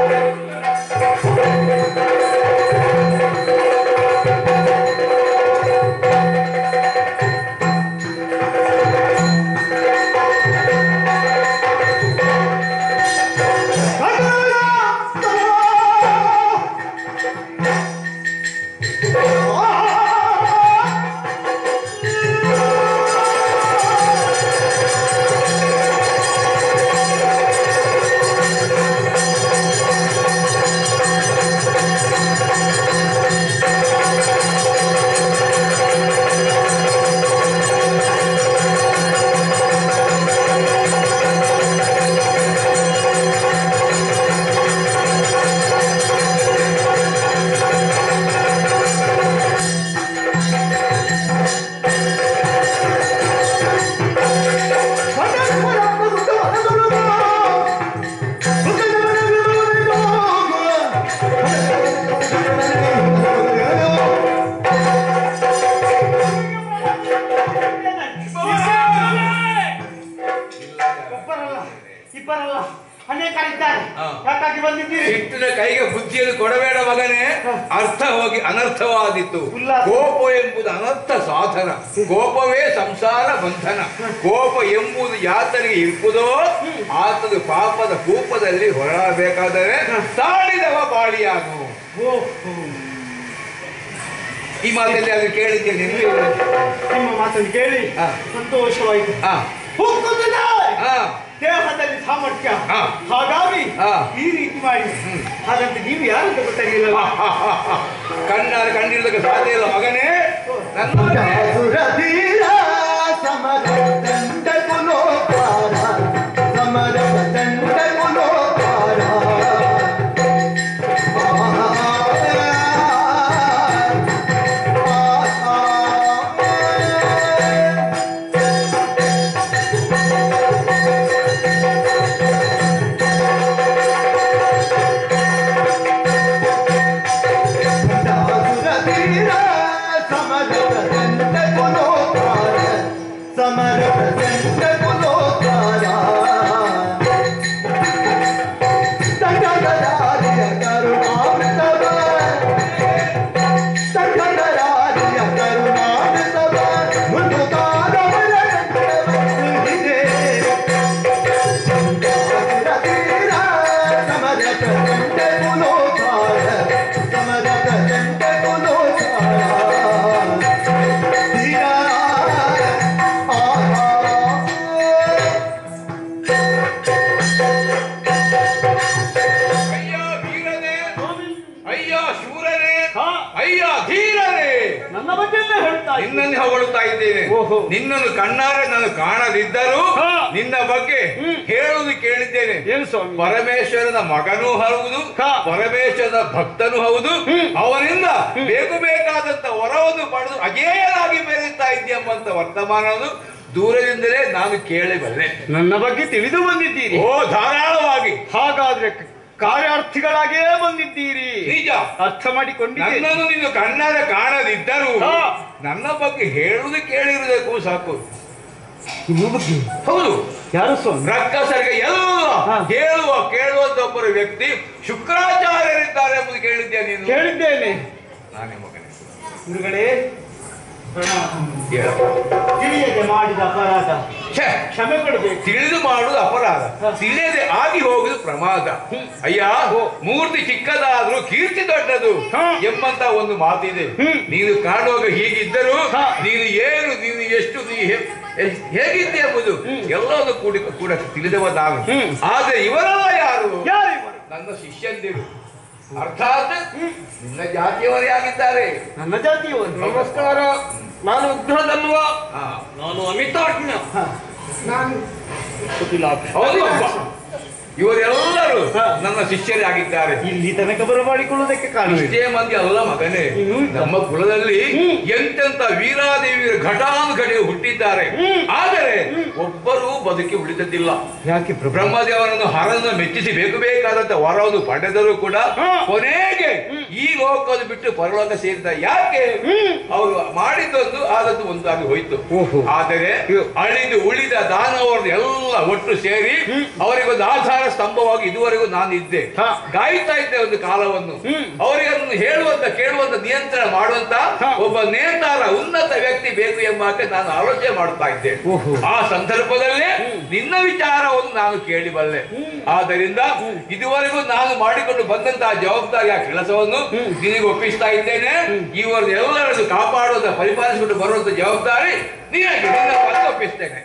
ಒಬ್ಬರಲ್ಲ ಇಬ್ಬರಲ್ಲ ಅನೇಕರಿದ್ದಾರೆ ಹಾ. ಯಾಕಾಗಿ ಬಂದಿದ್ದೀರಿ ಸಿಟ್ಟಿನ ಕೈಗೆ ಬುದ್ಧಿಯನ್ನು ಕೊಡಬೇಡ ಮಗನೇ ಅರ್ಥ ಹೋಗಿ ಅನರ್ಥವಾದಿತ್ತು ಉಲ್ಲಾಸ. ಕೋಪ ಎಂಬುದು ಅನರ್ಥ ಸಾಧನ ಕೋಪವೇ ಸಂಸಾರ ಬಂಧನ ಕೋಪ ಎಂಬುದು ಯಾತನಿಗೆ ಇರುವುದೋ ಆತದು ಪಾಪದ ಕೂಪದಲ್ಲಿ ಹೊರಬೇಕಾದರೆ ತಾಳಿದವ ಬಾಳಿಯಾನು ಈ ಮಾತಲ್ಲಿ ಅದು ಕೇಳಿದ್ದೇನೆ ನೀವು ಹೇಳಿ. ನಿಮ್ಮ ಮಾತನ್ನು ಕೇಳಿ ಹಾ. ಸಂತೋಷವಾಯಿತು ಹಾ ಹೋಗ್ತದೆ ಹಾ ದೇಹದಲ್ಲಿ ಸಾಮರ್ಥ್ಯ ಹಾ. ಹಾಗಾಗಿ ಹಾ. ಈ ರೀತಿ ಮಾಡಿ ಹಾಗಂತ ನೀವು ಯಾರಂತ ಗೊತ್ತಾಗಿಲ್ಲ ಕಣ್ಣಾರೆ ಕಂಡಿರೋದಕ್ಕೆ ಸಾಧ್ಯ ಇಲ್ಲ ಮಗನೇ ನನ್ನ ಸುರಧೀರ ಸಮರ ದಂಡ ಕುಲೋಪಾರ ಸಮರ ದಂಡ ಕುಲೋಪಾರ ನಿನ್ನನ್ನು ಹೊಗಳುತ್ತಾ ಇದ್ದೇನೆ ಓಹೋ. ನಿನ್ನನ್ನು ಕಣ್ಣಾರೆ ನಾನು ಕಾಣದಿದ್ದರೂ ಹಾ. ನಿನ್ನ ಬಗ್ಗೆ ಹ್ಮ್. ಹೇಳುವುದು ಕೇಳಿದ್ದೇನೆ ಏನು ಸ್ವಾಮಿ ಪರಮೇಶ್ವರನ ಮಗನೂ ಹೌದು ಹಾ. ಪರಮೇಶ್ವರನ ಭಕ್ತನೂ ಹೌದು ಹ್ಮ್. ಅವನಿಂದ ಬೇಕು ಬೇಕಾದಂತ ವರವನ್ನು ಪಡೆದು ಅಜೇಯರಾಗಿ ಮೆರೆಯುತ್ತಾ ಇದೆಯಂಬಂತ ವರ್ತಮಾನವನ್ನು ದೂರದಿಂದಲೇ ನಾನು ಕೇಳಬಲ್ಲೆ ನನ್ನ ಬಗ್ಗೆ ತಿಳಿದು ಬಂದಿದ್ದೀರಿ ಓ ಧಾರಾಳವಾಗಿ ಹಾಗಾದ್ರೆ ಕ- ಕಾರ್ಯಾರ್ಥಿಗಳಾಗೇ ಬಂದಿದ್ದೀರಿ ನಿಜ ಅರ್ಥ ಮಾಡಿಕೊಂಡಿದ್ದೇನೆ ನನ್ನನ್ನು ನೀನು ಕಣ್ಣಾರೆ ಕಾಣದಿದ್ದರೂ ಹಾ. ನನ್ನ ಬಗ್ಗೆ ಹೇಳುವುದು ಕೇಳಿರುವುದಕ್ಕೂ ಸಾಕು ನಿಮ್ಮ ಬಗ್ಗೆ ಹೌದು ಯಾರು ಸ್ವಾಮಿ ರಕ್ಕಸರಿಗೆ ಎಲ್ಲ ಹಾ. ಹೇಳುವ ಕೇಳುವಂತ ಒಬ್ಬರು ವ್ಯಕ್ತಿ ಶುಕ್ರಾಚಾರ್ಯರಿದ್ದಾರೆ ಎಂಬುದು ಕೇಳಿದ್ದೆ ನೀನು ಕೇಳಿದ್ದೇನೆ ನಾನೇ ಮಗನೇ ಗುರುಗಳೇ ಹೇಳು. ತಿಳಿಯದೆ ಮಾಡಿದ ಅಪರಾಧ ಛೆ, ಕ್ಷಮೆ ಕೊಡಬೇಕು ತಿಳಿದು ಮಾಡುವುದು ಅಪರಾಧ ಹಾ. ತಿಳಿಯದೆ ಆಗಿ ಹೋಗುದು ಪ್ರಮಾದ ಅಯ್ಯ ಮೂರ್ತಿ ಚಿಕ್ಕದಾದ್ರೂ ಕೀರ್ತಿ ದೊಡ್ಡದು ಹಾ. ಎಂಬಂತ ಒಂದು ಮಾತಿದೆ ಹ್ಮ್. ನೀನು ಕಾಣುವಾಗ ಹೀಗಿದ್ದರೂ ಹಾ. ನೀನು ಏನು ನೀನು ಎಷ್ಟು ನೀ ಹೇ- ಎಷ್ಟ್- ಹೇಗಿದ್ದೆ ಎಂಬುದು ಎಲ್ಲವನ್ನು ಕೂಡಿ ಕೂಡ ತಿಳಿದವ ನಾನು ಹ್ಮ್. ಆದ್ರೆ ಇವರೆಲ್ಲ ಯಾರು ಯಾರು ಇವರು? ನನ್ನ ಶಿಷ್ಯಂದಿರು ಅರ್ಥಾತ್ ನಿನ್ನ ಜಾತಿಯವರೇ ಆಗಿದ್ದಾರೆ ನನ್ನ ಜಾತಿಯವರು ನಮಸ್ಕಾರ ನಾನು ಉಗ್ರದಲ್ವ ಹಾ. ನಾನು ಅಮಿತಾಜ್ಞ ನಾನು ಹೌದು ಇವರೆಲ್ಲರೂ ಹಾ. ನನ್ನ ಶಿಷ್ಯರೇ ಆಗಿದ್ದಾರೆ ಇಲ್ಲಿ ತನಕ ಬರಮಾಡಿಕೊಳ್ಳುವುದಕ್ಕೆ ಕಾರಣವಿದೆ ಇಷ್ಟೇ ಮಂದಿ ಅಲ್ಲ ಮಗನೇ ಇನ್ನೂ ಇದ್ದ. ನಮ್ಮ ಕುಲದಲ್ಲಿ ಹ್ಮ್. ಎಂತೆಂತ ವೀರಾದೇವಿಯರು ಘಟಾನುಘಟಿ ಹುಟ್ಟಿದ್ದಾರೆ ಹ್ಮ್. ಆದರೆ ಒಬ್ಬರೂ ಬದುಕಿ ಉಳಿದದ್ದಿಲ್ಲ ಯಾಕೆ ಪ್ರಭು ಬ್ರಹ್ಮದೇವರನ್ನು ಹರನ್ನು ಮೆಚ್ಚಿಸಿ ಬೇಕು ಬೇಕಾದಂತ ವರವನ್ನು ಪಡೆದರೂ ಕೂಡ ಹಾ. ಕೊನೆಗೆ ಈ ಲೋಕದ ಬಿಟ್ಟು ಪರಲೋಕ ಸೇರಿದ ಯಾಕೆ ಹ್ಮ್. ಅವರು ಮಾಡಿದ್ದೊಂದು ಆದದ್ದು ಒಂದಾಗಿ ಹೋಯ್ತು ಓಹೋ. ಆದರೆ ಇವು. ಅಳಿದು ಉಳಿದ ದಾನವರನ್ನು ಎಲ್ಲ ಒಟ್ಟು ಸೇರಿ ಅವರಿಗೊಂದು ಆಧಾರ ಸ್ತಂಭವಾಗಿ ಇದುವರೆಗೂ ನಾನು ಇದ್ದೆ ಹಾ. ಕಾಯ್ತಾ ಇದ್ದೆ ಒಂದು ಕಾಲವನ್ನು ಹ್ಮ್. ಅವರಿಗೆ ಅದನ್ನು ಹೇಳುವಂತ ಕೇಳುವಂತ ನಿಯಂತ್ರಣ ಮಾಡುವಂತ ಹಾ. ಒಬ್ಬ ನೇತಾರ ಉನ್ನತ ವ್ಯಕ್ತಿ ಬೇಕು ಎಂಬಕ್ಕೆ ನಾನು ಆಲೋಚನೆ ಮಾಡ್ತಾ ಇದ್ದೆ ಓಹೋ. ಆ ಸಂದರ್ಭದಲ್ಲೇ ನಿನ್ನ ವಿಚಾರವನ್ನು ನಾನು ಕೇಳಿಬಲ್ಲೆ ಆದ್ದರಿಂದ ಇದುವರೆಗೂ ನಾನು ಮಾಡಿಕೊಂಡು ಬಂದಂತಹ ಜವಾಬ್ದಾರಿಯ ಕೆಲಸವನ್ನು ನಿನಗೆ ಒಪ್ಪಿಸ್ತಾ ಇದ್ದೇನೆ ಇವರು ಎಲ್ಲರನ್ನು ಕಾಪಾಡುವಂತ ಪರಿಪಾಲಿಸಿಕೊಂಡು ಬರುವಂತ ಜವಾಬ್ದಾರಿ ನಿನಗೆ ನಿನ್ನ ಪಾಲಿಗೆ ಒಪ್ಪಿಸ್ತೇನೆ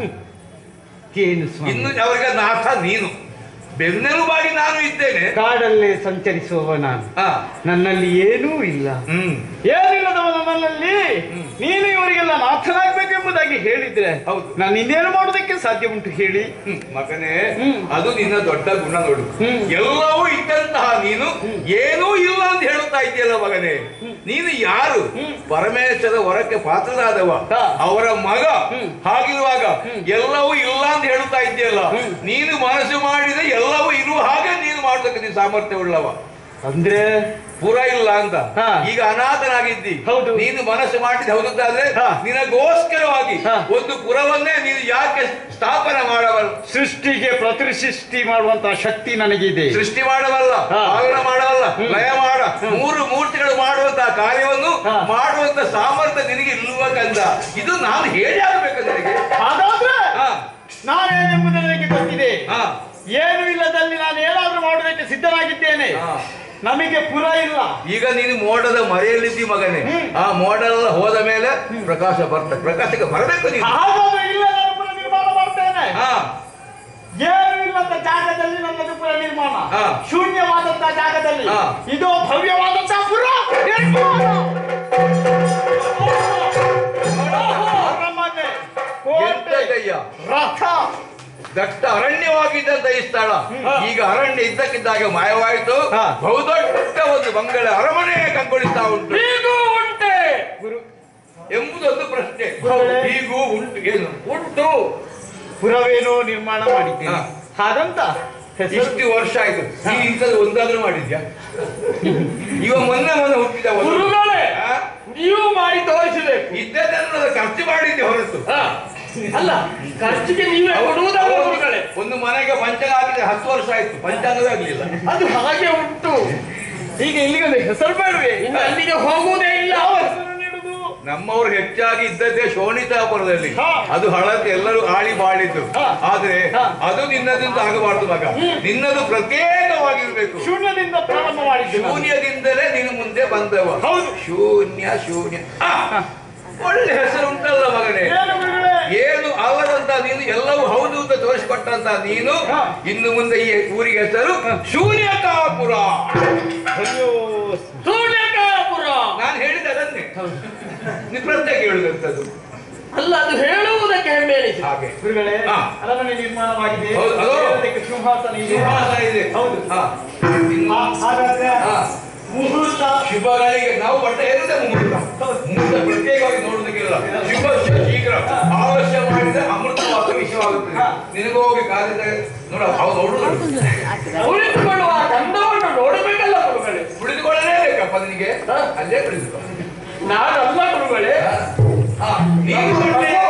ಏನು ಸ್ವಾಮಿ ಇನ್ನು ಅವರಿಗೆ ನಾಥ ನೀನು ಬೆನ್ನೆಲುಬಾಗಿ ನಾನು ಇದ್ದೇನೆ ಕಾಡಲ್ಲೇ ಸಂಚರಿಸುವವ ನಾನು ಹಾ ನನ್ನಲ್ಲಿ ಏನೂ ಇಲ್ಲ ಹ್ಮ್ ಏನಿಲ್ಲದವ ನನ್ನಲ್ಲಿ ನೀನು ಇವರಿಗೆಲ್ಲ ನಾಥನಾಗ್ಬೇಕೆಂಬುದಾಗಿ ಹೇಳಿದ್ರೆ ಹೌದು. ನಾನು ಇನ್ನೇನು ಮಾಡೋದಕ್ಕೆ ಸಾಧ್ಯ ಉಂಟು ಹೇಳಿ ಹ್ಮ್. ಮಗನೇ ಹ್ಮ್. ಅದು ನಿನ್ನ ದೊಡ್ಡ ಗುಣ ನೋಡು ಹ್ಮ್. ಎಲ್ಲವೂ ಇದ್ದಂತಹ ನೀನು ಏನೂ ಇಲ್ಲ ಅಂತ ಹೇಳುತ್ತಾ ಇದೆಯಲ್ಲ ಮಗನೇ ನೀನು ಯಾರು ಪರಮೇಶ್ವರ ವರಕ್ಕೆ ಪಾತ್ರರಾದವ ಹಾ. ಅವರ ಮಗ ಹ್ಮ್. ಹಾಗಿರುವಾಗ ಎಲ್ಲವೂ ಇಲ್ಲ ಅಂತ ಹೇಳುತ್ತಾ ಇದೆಯಲ್ಲ ನೀನು ಮನಸ್ಸು ಮಾಡಿದ ಎಲ್ಲವೂ ಇರುವ ಹಾಗೆ ನೀನು ಮಾಡೋದಕ್ಕೆ ನೀನು ಸಾಮರ್ಥ್ಯ ಉಳ್ಳವ ಅಂದ್ರೆ ಪುರ ಇಲ್ಲ ಅಂತ ಹಾ. ಈಗ ಅನಾಥನಾಗಿದ್ದಿ ಹೌದು. ನೀನು ಮನಸ್ಸು ಮಾಡಿದ ಹೌದಾದ್ರೆ ಹಾ. ನಿನಗೋಸ್ಕರವಾಗಿ ಹಾ. ಒಂದು ಪುರವನ್ನೇ ನೀನು ಯಾಕೆ ಸ್ಥಾಪನೆ ಮಾಡಬಲ್ಲ ಸೃಷ್ಟಿಗೆ ಪ್ರತಿಸೃಷ್ಟಿ ಮಾಡುವಂತಹ ಶಕ್ತಿ ನನಗಿದೆ ಸೃಷ್ಟಿ ಮಾಡಬಲ್ಲ ಹಾ. ಪಾಲನ ಮಾಡಬಲ್ಲ ಲಯ ಮಾಡ ಮೂರು ಮೂರ್ತಿಗಳು ಮಾಡುವಂತಹ ಕಾರ್ಯವನ್ನು ಹಾ. ಮಾಡುವಂತ ಸಾಮರ್ಥ್ಯ ನಿನಗೆ ಇಲ್ಲುವ ಕಂದ ಇದು ನಾನು ಹೇಳಿ ಆಗ್ಬೇಕು ನಿನಗೆ ಹಾಗಾದ್ರೆ ಹಾ ನಾನೇನೆಂಬುದು ನನಗೆ ಗೊತ್ತಿದೆ ಹಾ ಏನು ಇಲ್ಲದಲ್ಲಿ ನಾನು ಏನಾದ್ರೂ ಮಾಡುವುದಕ್ಕೆ ಸಿದ್ಧನಾಗಿದ್ದೇನೆ ಹಾ. ನಮಗೆ ಪುರ ಇಲ್ಲ ಈಗ ನೀನು ಮೋಡದ ಮರೆಯಲ್ಲಿದ್ದಿ ಮಗನೇ ಹ್ಮ್. ಆ ಮೋಡ ಎಲ್ಲ ಹೋದ ಮೇಲೆ ಪ್ರಕಾಶ ಬರ್ತದೆ ಪ್ರಕಾಶಕ್ಕೆ ಬರಬೇಕು ನೀನು ಹಾಗಾದ್ರೆ ಇಲ್ಲ ನಾನು ಪುರ ನಿರ್ಮಾಣ ಮಾಡ್ತೇನೆ ಹಾ ಏನು ಇಲ್ಲದ ಜಾಗದಲ್ಲಿ ನನ್ನದು ಪುರ ನಿರ್ಮಾಣ ಹಾ. ಶೂನ್ಯವಾದಂತಹ ಜಾಗದಲ್ಲಿ ಹಾ. ಇದು ಭವ್ಯವಾದಂತಹ ಪುರ ನಿರ್ಮಾಣ. ಅರಮನೆ, ಕೋಟೆ, ಎಂತದಯ್ಯ ರಥ ದಟ್ಟ ಅರಣ್ಯವಾಗಿದ್ದಂತ ಈ ಸ್ಥಳ ಈಗ ಅರಣ್ಯ ಇದ್ದಕ್ಕಿದ್ದಾಗೆ ಮಾಯವಾಯಿತು ಹಾ. ಬಹುದೊಡ್ಡ ಒಂದು ಬಂಗಲೆ ಅರಮನೆ ಕಂಗೊಳಿಸ್ತಾ ಉಂಟು ಹೀಗೂ ಉಂಟೆ ಗುರು ಎಂಬುದೊಂದು ಪ್ರಶ್ನೆ ಗುರುಗಳೇ. ಹೀಗೂ ಉಂಟು ಏನು ಉಂಟು ಪುರವೇನೋ ನಿರ್ಮಾಣ ಮಾಡಿದ್ದೇನೆ ಹಾ. ಹಾಗಂತ ಹೆಸರು ಇಷ್ಟು ವರ್ಷ ಆಯ್ತು ನೀನು ಇಂಥದ್ದು ಒಂದಾದ್ರೂ ಮಾಡಿದ್ಯಾ ಇವ ಮೊನ್ನೆ ಮೊನ್ನೆ ಹುಟ್ಟಿದ ಒಂದು. ಗುರುಗಳೇ ಆ? ನೀವು ಮಾಡಿ ತೋರಿಸಬೇಕು ಇದ್ದದ್ದನ್ನು ಖರ್ಚು ಮಾಡಿದ್ದೆ ಹೊರತು ಹಾ. ಅಲ್ಲ ಖರ್ಚಿಗೆ ನೀವೇ ಕೊಡುವುದಲ್ಲ ಗುರುಗಳೇ ಒಂದು ಮನೆಗೆ ಪಂಚಾಂಗ ಆಗಿದೆ ಹತ್ತು ವರ್ಷ ಆಯ್ತು ಪಂಚಾಂಗವೇ ಆಗ್ಲಿಲ್ಲ ಅದು ಹಾಗೆ ಉಂಟು ಈಗ ಇಲ್ಲಿಗೊಂದು ಹೆಸರು ಬೇಡವೆ ಇನ್ನು ಅಲ್ಲಿಗೆ ಹೋಗುವುದೇ ಇಲ್ಲ ಯಾವ ಹೆಸರು ನೀಡುದು ನಮ್ಮವರು ಹೆಚ್ಚಾಗಿ ಇದ್ದದ್ದೇ ಶೋಣಿತಾಪುರದಲ್ಲಿ ಹಾ. ಅದು ಹಳದಿ ಎಲ್ಲರೂ ಆಳಿ ಬಾಳಿದ್ದು ಹಾ. ಆದ್ರೆ ಹಾ. ಅದು ನಿನ್ನದಿಂದ ಆಗಬಾರ್ದು ಮಗ ನಿನ್ನದು ಪ್ರತ್ಯೇಕವಾಗಿರ್ಬೇಕು ಶೂನ್ಯದಿಂದ ಪ್ರಾರಂಭ ಮಾಡಿದ್ದು ನಾನು. ಶೂನ್ಯದಿಂದಲೇ ನೀನು ಮುಂದೆ ಬಂದವ ಹೌದು. ಶೂನ್ಯ ಶೂನ್ಯ ಆ, ಒಳ್ಳೆ ಹೆಸರು ಉಂಟಲ್ಲ ಮಗನೇ ಏನು ಗುರುಗಳೇ? ಏನು ಅಲ್ಲದಂತ ನೀನು ಎಲ್ಲವೂ ಹೌದು ಅಂತ ತೋರಿಸಿಕೊಟ್ಟಂತ ನೀನು ಹಾ. ಇನ್ನು ಮುಂದೆ ಈ ಊರಿಗೆ ಹೆಸರು ಶೂನ್ಯಕಾಪುರ ಅಯ್ಯೋ ಸೂರ್ಯಕಾಪುರ ನಾನು ಹೇಳಿದ ಅದನ್ನೇ ನೀವು ಪ್ರತ್ಯೇಕ ಹೇಳುವಂಥದ್ದು ಅಲ್ಲ ಅದು ಹೇಳುವುದಕ್ಕೆ ಹೆಮ್ಮೆ ಎನಿಸಿ ಹಾಗೆ ಗುರುಗಳೇ ಹಾ. ಅರಮನೆ ನಿರ್ಮಾಣವಾಗಿದೆ ಹೌದು, ಅದು. ದೇವತೆಗೆ ಸಿಂಹಾಸನ ಇದೆ ಸಿಂಹಾಸನ ಇದೆ ಹೌದು ಹಾ. ಇನ್ನು- ಹಾ, ಹಾಗಾದ್ರೆ ಹಾ. ಮುಹೂರ್ತ ಶುಭಗಳಿಗೆ ನಾವು ಬಟ್ಟೆ ಏನಿದೆ ಮುಹೂರ್ತ ಮುಹೂರ್ತ ಪ್ರತ್ಯೇಕವಾಗಿ ನೋಡುವುದಕ್ಕಿಲ್ಲ ಶುಭ ಶೀಘ್ರ ಅವಶ್ಯ ಮಾಡಿದ್ರೆ ಅಮೃತವಾದ ವಿಷಯವಾಗುತ್ತದೆ ಹಾ. ನಿನಗೂ ಹೋಗಿ ಕಾಲಿದ್ದ ನೋಡ ಅವ್ರು ನೋಡುದು ಕುಳಿತುಕೊಳ್ಳುವ ಗಂಧವನ್ನು ನೋಡಬೇಕಲ್ಲ ಗುರುಗಳೇ ಕುಳಿತುಕೊಳ್ಳಲೇ ಬೇಕಪ್ಪ ನಿನಗೆ ಹಾ. ಅಲ್ಲೇ ಕುಳಿತುಕೊ ನಾನಲ್ಲ ಗುರುಗಳೇ ಹಾ. ನೀನು ಬಟ್ಟೆ